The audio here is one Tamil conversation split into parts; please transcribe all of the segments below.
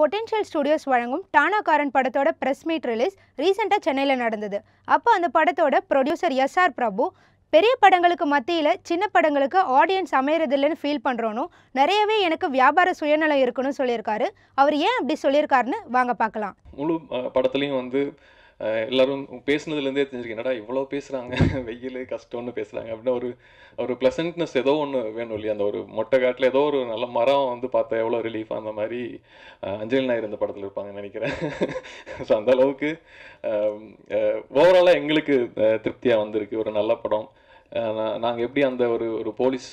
பொட்டென்ஷியல் ஸ்டுடியோஸ் வழங்கும் டானாகாரன் படத்தோட ப்ரெஸ் மீட் ரிலீஸ் ரீசெண்டாக சென்னையில் நடந்தது அப்போ அந்த படத்தோட ப்ரொடியூசர் எஸ்ஆர் பிரபு பெரிய படங்களுக்கு மத்தியில் சின்ன படங்களுக்கு ஆடியன்ஸ் அமையறதில்லைன்னு ஃபீல் பண்ணுறோனும் நிறையவே எனக்கு வியாபார சுயநலம் இருக்குன்னு சொல்லியிருக்காரு அவர் ஏன் அப்படி சொல்லியிருக்காருன்னு வாங்க பார்க்கலாம் முழு அஹ், படத்துலையும் வந்து அஹ், எல்லாரும் பேசுனதுலேருந்தே தெரிஞ்சிருக்கு என்னடா இவ்வளோ பேசுகிறாங்க வெயில் கஷ்டம்னு பேசுகிறாங்க அப்படின்னு ஒரு ஒரு ப்ளசன்ட்னஸ் ஏதோ ஒன்று வேணும் இல்லையா அந்த ஒரு மொட்டை காட்டில் ஏதோ ஒரு நல்ல மரம் வந்து பார்த்தா எவ்வளோ ரிலீஃப் அந்த மாதிரி அஹ், அஞ்சலி நாயர் இந்த படத்தில் இருப்பாங்கன்னு நினைக்கிறேன் ஸோ அந்த அளவுக்கு ஓவராலாக எங்களுக்கு திருப்தியாக வந்திருக்கு ஒரு நல்ல படம் நாங்கள் எப்படி அந்த ஒரு ஒரு போலீஸ்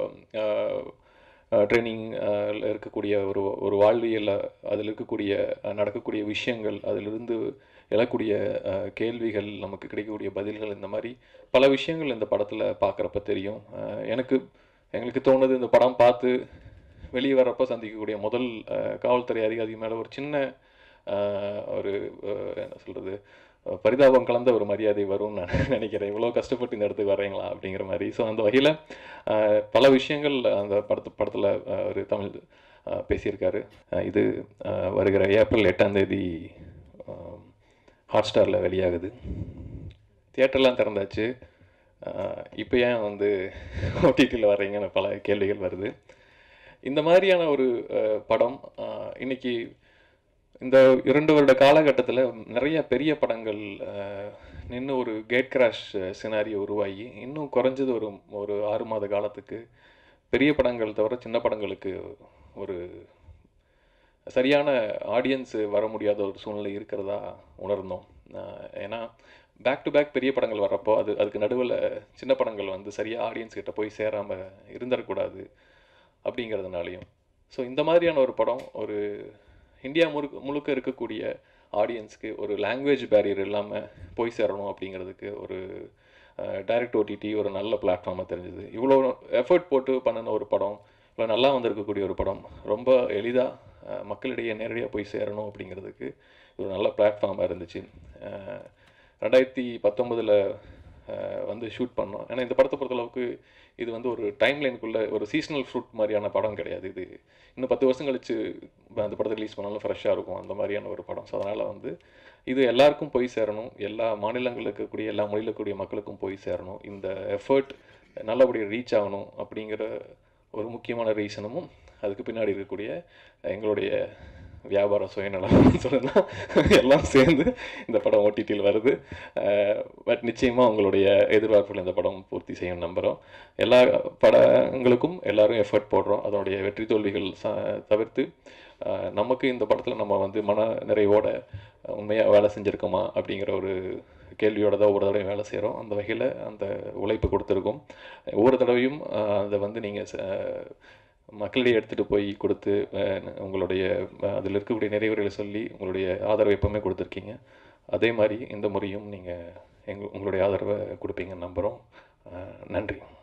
ட்ரைனிங் இருக்கக்கூடிய ஒரு ஒரு வாழ்வியலில் அதில் இருக்கக்கூடிய அஹ், நடக்கக்கூடிய விஷயங்கள் அதிலிருந்து எழக்கூடிய அஹ், கேள்விகள் நமக்கு கிடைக்கக்கூடிய பதில்கள் இந்த மாதிரி பல விஷயங்கள் இந்த படத்தில் பார்க்குறப்ப தெரியும் அஹ், எனக்கு எங்களுக்கு தோணுது இந்த படம் பார்த்து வெளியே வர்றப்ப சந்திக்கக்கூடிய முதல் அஹ், காவல்துறை அதிகாரி மேலே ஒரு சின்ன அஹ், ஒரு அஹ், என்ன சொல்கிறது பரிதாபம் கலந்த ஒரு மரியாதை வரும்னு நான் நினைக்கிறேன் இவ்வளோ கஷ்டப்பட்டு இந்த இடத்துக்கு வர்றீங்களா அப்படிங்கிற மாதிரி ஸோ அந்த வகையில் பல விஷயங்கள் அந்த படத்து படத்தில் ஒரு தமிழ் அஹ், பேசியிருக்காரு அஹ், இது அஹ், வருகிற ஏப்ரல் எட்டாம் தேதி ஹாட் ஸ்டாரில் வெளியாகுது தியேட்டர்லாம் திறந்தாச்சு இப்போ ஏன் வந்து ஓடிடியில் வர்றீங்கன்னு பல கேள்விகள் வருது இந்த மாதிரியான ஒரு அஹ், படம் அஹ், இன்னைக்கு இந்த இரண்டு வருட காலகட்டத்தில் நிறைய பெரிய படங்கள் நின்று ஒரு கேட் கிராஷ் சினாரியோ உருவாகி இன்னும் குறைஞ்சது ஒரு ஒரு ஆறு மாத காலத்துக்கு பெரிய படங்கள் தவிர சின்ன படங்களுக்கு ஒரு சரியான ஆடியன்ஸ் வர முடியாத ஒரு சூழ்நிலை இருக்கிறதா உணர்ந்தோம் அஹ் ஏன்னா பேக் டு பேக் பெரிய படங்கள் வர்றப்போ அது அதுக்கு நடுவில் சின்ன படங்கள் வந்து சரியாக ஆடியன்ஸ் கிட்ட போய் சேராமல் இருந்துடக்கூடாது அப்படிங்கிறதுனாலையும் ஸோ இந்த மாதிரியான ஒரு படம் ஒரு இந்தியா முழுக்க முழுக்க இருக்கக்கூடிய ஆடியன்ஸ்க்கு ஒரு லாங்குவேஜ் பேரியர் இல்லாமல் போய் சேரணும் அப்படிங்கிறதுக்கு ஒரு டைரக்ட் ஓடிடி ஒரு நல்ல பிளாட்ஃபார்மாக தெரிஞ்சுது இவ்வளோ எஃபர்ட் போட்டு பண்ணின ஒரு படம் இவ்வளோ நல்லா வந்திருக்கக்கூடிய ஒரு படம் ரொம்ப எளிதாக மக்களிடையே நேரடியாக போய் சேரணும் அப்படிங்கிறதுக்கு ஒரு நல்ல பிளாட்ஃபார்மாக இருந்துச்சு அஹ், ரெண்டாயிரத்தி பத்தொம்பதில் வந்து ஷூட் பண்ணோம் ஏன்னா இந்த படத்தை பொறுத்தளவுக்கு இது வந்து ஒரு டைம் லைனுக்குள்ளே ஒரு சீசனல் ஃப்ரூட் மாதிரியான படம் கிடையாது இது இன்னும் பத்து வருஷம் கழிச்சு அந்த படத்தை ரிலீஸ் பண்ணாலும் ஃப்ரெஷ்ஷாக இருக்கும் அந்த மாதிரியான ஒரு படம் ஸோ அதனால் வந்து இது எல்லாருக்கும் போய் சேரணும் எல்லா மாநிலங்களில் இருக்கக்கூடிய எல்லா மொழியில் இருக்கக்கூடிய மக்களுக்கும் போய் சேரணும் இந்த எஃபர்ட் நல்லபடியாக ரீச் ஆகணும் அப்படிங்கிற ஒரு முக்கியமான ரீசனும் அதுக்கு பின்னாடி இருக்கக்கூடிய எங்களுடைய வியாபார சுயநலம் சொல்லலாம் எல்லாம் சேர்ந்து இந்த படம் ஓடிடியில் வருது பட் நிச்சயமாக உங்களுடைய எதிர்பார்ப்புகள் இந்த படம் பூர்த்தி செய்யும் நம்புகிறோம் எல்லா படங்களுக்கும் எல்லாரும் எஃபர்ட் போடுறோம் அதனுடைய வெற்றி தோல்விகள் ச தவிர்த்து அஹ், நமக்கு இந்த படத்தில் நம்ம வந்து மன நிறைவோட உண்மையாக வேலை செஞ்சுருக்கோமா அப்படிங்கிற ஒரு கேள்வியோட தான் ஒவ்வொரு தடவையும் வேலை செய்கிறோம் அந்த வகையில் அந்த உழைப்பு கொடுத்துருக்கோம் ஒவ்வொரு தடவையும் அஹ், அதை வந்து நீங்கள் மக்களிடையே எடுத்துகிட்டு போய் கொடுத்து அஹ், உங்களுடைய அதில் இருக்கக்கூடிய நிறைவுரைகளை சொல்லி உங்களுடைய ஆதரவை எப்பவுமே கொடுத்துருக்கீங்க அதே மாதிரி இந்த முறையும் நீங்கள் எங்க உங்களுடைய ஆதரவை கொடுப்பீங்கன்னு நம்புகிறோம் அஹ், நன்றி